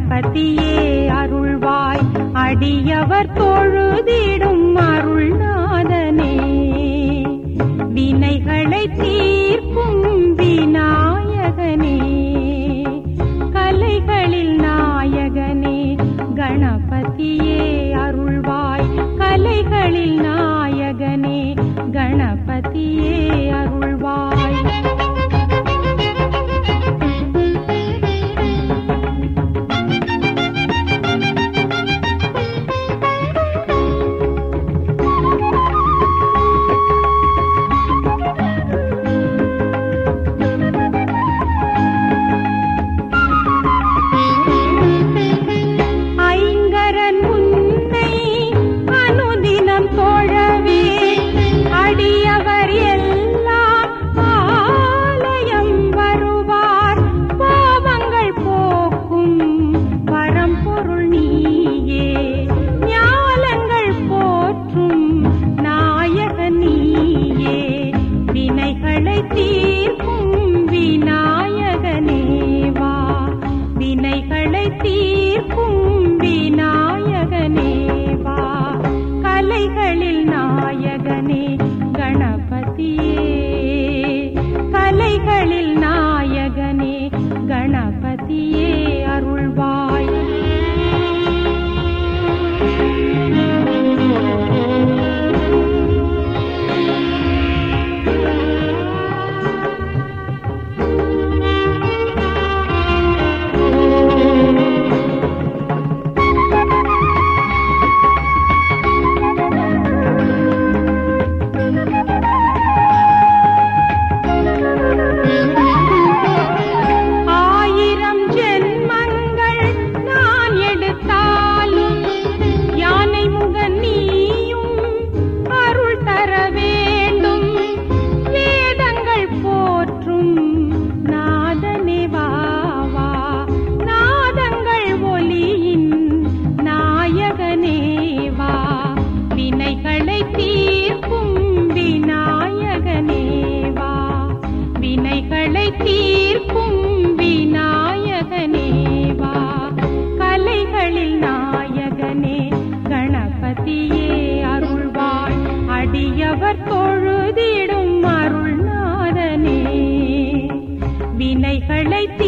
கணபதியே அருள்வாய் அடியவர் தொழுதிடும் அருள்நாதனே வினைகளை தீர்க்கும் விநாயகனே கலைகளில் நாயகனே கணபதியே அருள்வாய் கலைகளில் நாயகனே கணபதியே அருள்வாய் ஐங்கரன் உன்னை அனுதினம் தோழவே அடியவர் எல்லாம் ஆலயம் வருவார் பாவங்கள் போக்கும் பரம்பொருள் நீயே ஞாலங்கள் போற்றும் நாயக நீயே வினைகளை தீர்க்கும் விநாயகனே வா வினைகளை தீர்க்கும் விநாயகனே வா கலைகளில் நாயகனே கணபதியே கலைகளில் நாயகனே கணபதியே அருள்வாய் ஆயிரம் ஜென்மங்கள் நான் எடுத்தாலும் யானை முகன் நீயும் அருள் தர வேண்டும் வேதங்கள் போற்றும் நாதனே வாவா நாதங்கள் ஒலியின் நாயகனே வா வினைகளை தீர்க்கும் விநாயகனே வா வினைகளை தீர்க்கும் விநாயகனே வா கலைகளில் நாயகனே கணபதியே அருள்வாய் அடியவர் தொழுதிடும் அருள்நாதனே வினைகளை தீ